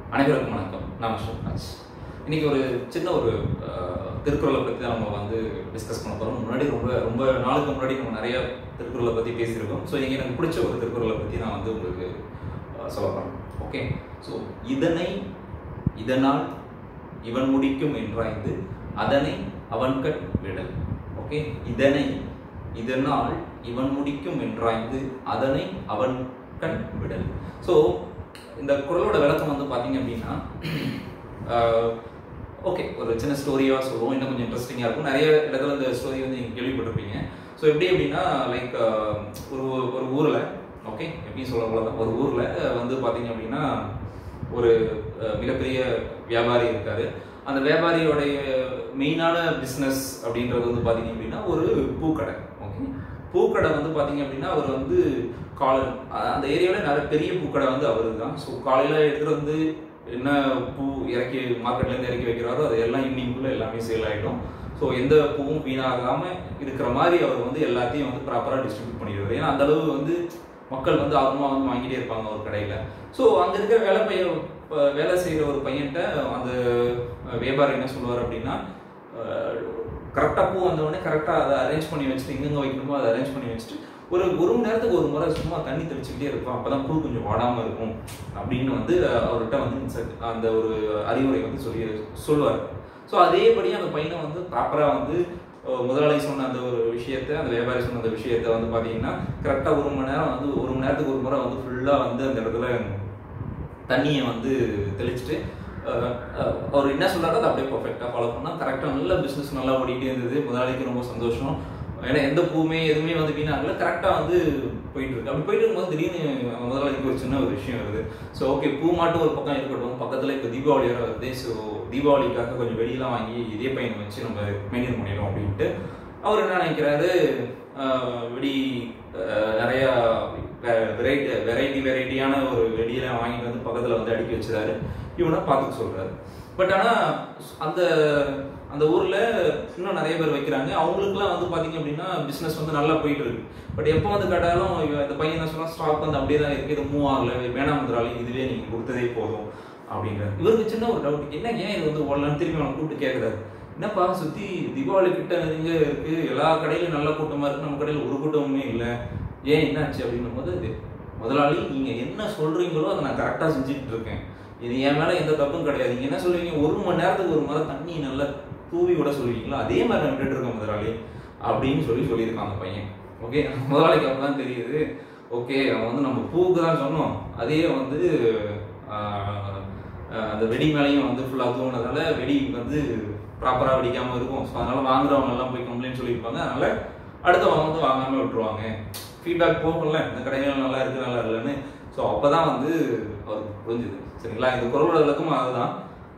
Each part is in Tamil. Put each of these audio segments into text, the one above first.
அனைவருக்கும் வணக்கம் நான் சிவராஜ் இன்னைக்கு ஒரு சின்ன ஒரு அஹ், திருக்குறளை பற்றி தான் நம்ம வந்து டிஸ்கஸ் பண்ண போகிறோம் முன்னாடி ரொம்ப ரொம்ப நாளுக்கு முன்னாடி நம்ம நிறைய திருக்குறளை பற்றி பேசியிருக்கோம் ஸோ இன்னைக்கு எனக்கு பிடிச்ச ஒரு திருக்குறளை பற்றி நான் வந்து உங்களுக்கு அஹ், சொல்ல போகிறேன் ஓகே ஸோ இதனை இதனால் இவன் முடிக்கும் என்றாய்ந்து அதனை அவன்கட் விடல் ஓகே இதனை இதனால் இவன் முடிக்கும் என்றாய்ந்து அதனை அவன் கண் விடல் ஸோ இந்த குரலோட விளக்கம் வந்து பார்த்தீங்க அப்படின்னா ஓகே ஒரு சின்ன ஸ்டோரியாக சொல்லுவோம் இன்னும் கொஞ்சம் இன்ட்ரெஸ்டிங்காக இருக்கும் நிறைய இடத்துல இந்த ஸ்டோரி வந்து நீங்கள் கேள்விப்பட்டிருப்பீங்க ஸோ எப்படி அப்படின்னா லைக் ஒரு ஒரு ஊரில் ஓகே எப்படி சொல்ல போல ஒரு ஊரில் வந்து பார்த்தீங்க அப்படின்னா ஒரு அஹ், மிகப்பெரிய வியாபாரி இருக்காரு அந்த வியாபாரியோடைய மெயினான பிஸ்னஸ் அப்படின்றது வந்து பார்த்தீங்க அப்படின்னா ஒரு பூக்கடை ஓகே பூக்கடை வந்து பார்த்தீங்க அப்படின்னா அவர் வந்து காலை அந்த ஏரியாவில் நிறைய பெரிய பூக்கடை வந்து அவரு தான் ஸோ காலையில் எடுத்துகிட்டு வந்து என்ன பூ இறக்கி மார்க்கெட்லேருந்து இறக்கி வைக்கிறாரோ அது எல்லாம் ஈவினிங்குள்ளே எல்லாமே சேல் ஆகிடும் ஸோ எந்த பூவும் வீணாகாமல் இருக்கிற மாதிரி அவர் வந்து எல்லாத்தையும் வந்து ப்ராப்பராக டிஸ்ட்ரிபியூட் பண்ணிடுவார் ஏன்னா அந்த அளவு வந்து மக்கள் வந்து ஆர்வமாக வந்து வாங்கிட்டே இருப்பாங்க ஒரு கடையில் ஸோ அங்கே இருக்கிற வேலை பையன் ப- வேலை செய்கிற ஒரு பையன்கிட்ட அந்த அஹ், வியாபாரி என்ன சொல்லுவார் அப்படின்னா கரெக்டாக பூ வந்தவுடனே கரெக்டாக அதை அரேஞ்ச் பண்ணி வச்சுட்டு எங்கெங்கே வைக்கணுமோ அதை அரேஞ்ச் பண்ணி வச்சுட்டு ஒரு ஒரு மணி நேரத்துக்கு ஒரு முறை சும்மா தண்ணி தெளிச்சுக்கிட்டே இருக்கும் அப்போ தான் பூ கொஞ்சம் வாடாமல் இருக்கும் அப்படின்னு வந்து அஹ், அவர்கிட்ட வந்து instruct- அந்த ஒரு அறிவுரை வந்து சொல்லி சொல்லுவார் ஸோ அதேபடி அந்த பையனை வந்து ப்ராப்பராக வந்து அஹ், முதலாளி சொன்ன அந்த ஒரு விஷயத்த அந்த வியாபாரி சொன்ன அந்த விஷயத்த வந்து பார்த்தீங்கன்னா கரெக்டாக ஒரு மணி நேரம் வந்து ஒரு மணி நேரத்துக்கு ஒரு முறை வந்து ஃபுல்லாக வந்து அந்த இடத்துல தண்ணியை வந்து தெளிச்சுட்டு அஹ், அஹ், அவர் என்ன சொல்றாரோ அதை அப்படியே பர்ஃபெக்டாக ஃபாலோ பண்ணால் கரெக்டாக நல்ல பிஸ்னஸ் நல்லா ஓடிட்டே இருந்தது முதலாளிக்கு ரொம்ப சந்தோஷம் ஏன்னா எந்த பூவுமே எதுவுமே வந்து வீணாகல கரெக்டாக வந்து போயிட்டு இருக்கு அப்படி போயிட்டு இருக்கும்போது திடீர்னு அவங்க முதலாளிக்கு ஒரு சின்ன ஒரு விஷயம் வருது ஸோ ஓகே பூ மாட்டும் ஒரு பக்கம் இருக்கட்டும் பக்கத்தில் இப்போ தீபாவளி வர வருது ஸோ தீபாவளிக்காக கொஞ்சம் வெடியெல்லாம் வாங்கி இதே பையனை வச்சு நம்ம மெயின்டைன் பண்ணிடுவோம் அப்படின்ட்டு அவர் என்ன நினைக்கிறாரு ஆஹ் வெடி ஆஹ் நிறைய வெரைட்டி வெரைட்டி வெரைட்டியான ஒரு வெடியெல்லாம் வாங்கிட்டு வந்து பக்கத்தில் வந்து அடுக்கி வச்சுறாரு இவனை பார்த்துக்க சொல்றாரு பட் ஆனால் அந்த அந்த ஊரில் இன்னும் நிறைய பேர் வைக்கிறாங்க அவங்களுக்குலாம் வந்து பார்த்தீங்க அப்படின்னா பிஸ்னஸ் வந்து நல்லா போயிட்டு இருக்கு பட் எப்போ வந்து கேட்டாலும் இவன் இந்த பையன் என்ன சொன்னா ஸ்டாக் வந்து அப்படியே தான் இருக்கு இது மூவ் ஆகல வேணாம் முதலாளி இதுவே நீங்கள் கொடுத்ததே போதும் அப்படிங்கிறார் இவருக்கு சின்ன ஒரு டவுட் என்ன ஏன் இது வந்து ஓடலான்னு திரும்பி அவனை கூப்பிட்டு கேட்குறாரு என்னப்பா சுத்தி தீபாவளி கிட்ட நெருங்க இருக்கு எல்லா கடையிலும் நல்ல கூட்டமா இருக்கு நம்ம கடையில ஒரு கூட்டமுமே இல்லை ஏன் என்னாச்சு அப்படின்னும் போது இது முதலாளி நீங்க என்ன சொல்றீங்களோ அதை நான் கரெக்டா செஞ்சுட்டு இருக்கேன் இது என் மேல எந்த தப்பும் கிடையாது நீங்க என்ன சொல்றீங்க ஒரு மணி நேரத்துக்கு ஒரு முறை தண்ணி நல்லா தூவி விட சொல்லுவீங்களா அதே மாதிரி நான் விட்டுட்டு இருக்கேன் முதலாளி அப்படின்னு சொல்லி சொல்லியிருக்கான் அந்த பையன் ஓகே முதலாளிக்கு அப்பதான் தெரியுது ஓகே அவன் வந்து நம்ம பூவுக்கு தான் சொன்னோம் அதே வந்து ஆஹ், ஆஹ், அந்த வெடி மேலையும் வந்து ஃபுல்லாக தூங்கினதால வெடி வந்து ப்ராப்பராக வெடிக்காம இருக்கும் ஸோ அதனால வாங்குறவங்க எல்லாம் போய் கம்ப்ளைண்ட் சொல்லியிருப்பாங்க அதனால அடுத்தவங்க வந்து வாங்காம விட்டுருவாங்க ஃபீட்பேக் போகல இந்த கடைகள் நல்லா இருக்கு நல்லா இல்லைன்னு ஸோ அப்பதான் வந்து அவருக்கு புரிஞ்சுது சரிங்களா இந்த குரலோட விளக்கமும் அதுதான்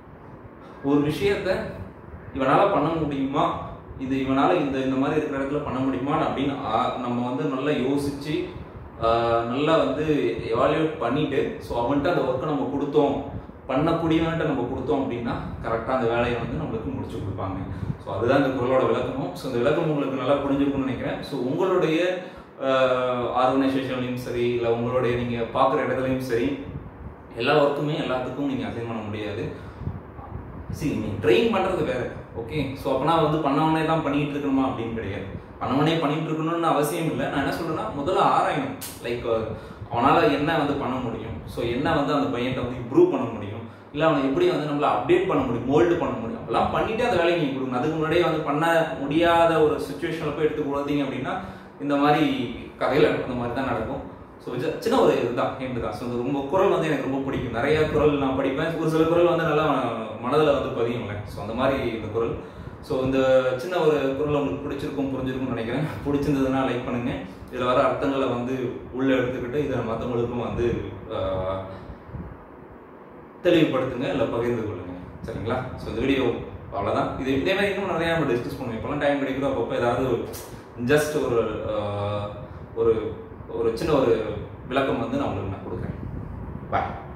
ஒரு விஷயத்த இவனால பண்ண முடியுமா இது இவனால இந்த இந்த மாதிரி இருக்கிற இடத்துல பண்ண முடியுமா அப்படின்னு ஆ- நம்ம வந்து நல்லா யோசிச்சு ஆஹ், நல்லா வந்து எவாலுவேட் பண்ணிட்டு ஸோ அவன்கிட்ட அந்த ஒர்க்கை நம்ம கொடுத்தோம் பண்ணக்கூடியவன்ட்ட நம்ம கொடுத்தோம் அப்படின்னா கரெக்டாக அந்த வேலையை வந்து நம்மளுக்கு முடிச்சு கொடுப்பாங்க ஸோ அதுதான் இந்த குரலோட விளக்கமும் ஸோ இந்த விளக்கம் உங்களுக்கு நல்லா புரிஞ்சிருக்கும்னு நினைக்கிறேன் ஸோ உங்களுடைய ஆர்கனைசேஷன்லையும் சரி இல்லை உங்களுடைய நீங்கள் பார்க்குற இடத்துலையும் சரி எல்லா ஒர்க்குமே எல்லாத்துக்கும் நீங்கள் அசைன் பண்ண முடியாது சரி நீ ட்ரெயின் பண்ணுறது வேற ஓகே ஸோ அப்பனா வந்து பண்ணவனே தான் பண்ணிட்டு இருக்கணுமா அப்படின்னு கிடையாது பண்ணவனே பண்ணிட்டு இருக்கணும்னு அவசியம் இல்லை நான் என்ன சொல்றேன்னா முதல்ல ஆராயணும் லைக் அவனால் என்ன வந்து பண்ண முடியும் ஸோ என்ன வந்து அந்த பையன்கிட்ட வந்து இம்ப்ரூவ் பண்ண முடியும் இல்லை அவனை எப்படி வந்து நம்மள அப்டேட் பண்ண முடியும் மோல்டு பண்ண முடியும் அப்பெல்லாம் பண்ணிட்டு அந்த வேலையை நீங்கள் கொடுக்கணும் அதுக்கு முன்னாடியே வந்து பண்ண முடியாத ஒரு சுச்சுவேஷனில் போய் எடுத்து கொடுத்தீங்க அப்படின்னா இந்த மாதிரி கதையில் அந்த மாதிரி தான் நடக்கும் ஸோ சின்ன ஒரு இதுதான் ஹேண்டு தான் ஸோ இந்த ரொம்ப குரல் வந்து எனக்கு ரொம்ப பிடிக்கும் நிறைய குரல் நான் படிப்பேன் ஒரு சில குரல் வந்து நல்லா மனதில் வந்து பதியும்ல ஸோ அந்த மாதிரி இந்த குரல் ஸோ இந்த சின்ன ஒரு குரல் உங்களுக்கு பிடிச்சிருக்கும் புரிஞ்சிருக்கும்னு நினைக்கிறேன் பிடிச்சிருந்ததுன்னா லைக் பண்ணுங்க இதில் வர அர்த்தங்களை வந்து உள்ளே எடுத்துக்கிட்டு இதை மற்றவங்களுக்கும் வந்து ஆஹ், தெளிவுபடுத்துங்க இல்லை பகிர்ந்து கொள்ளுங்க சரிங்களா ஸோ இந்த வீடியோ அவ்வளோதான் இது இதே மாதிரி இன்னும் நிறையா நம்ம டிஸ்கஸ் பண்ணுவோம் இப்போலாம் டைம் கிடைக்குதோ அப்பப்போ ஏதாவது ஜஸ்ட் ஒரு ஆஹ், ஒரு ஒரு சின்ன ஒரு விளக்கம் வந்து நான் உங்களுக்கு நான் கொடுக்குறேன் பாய்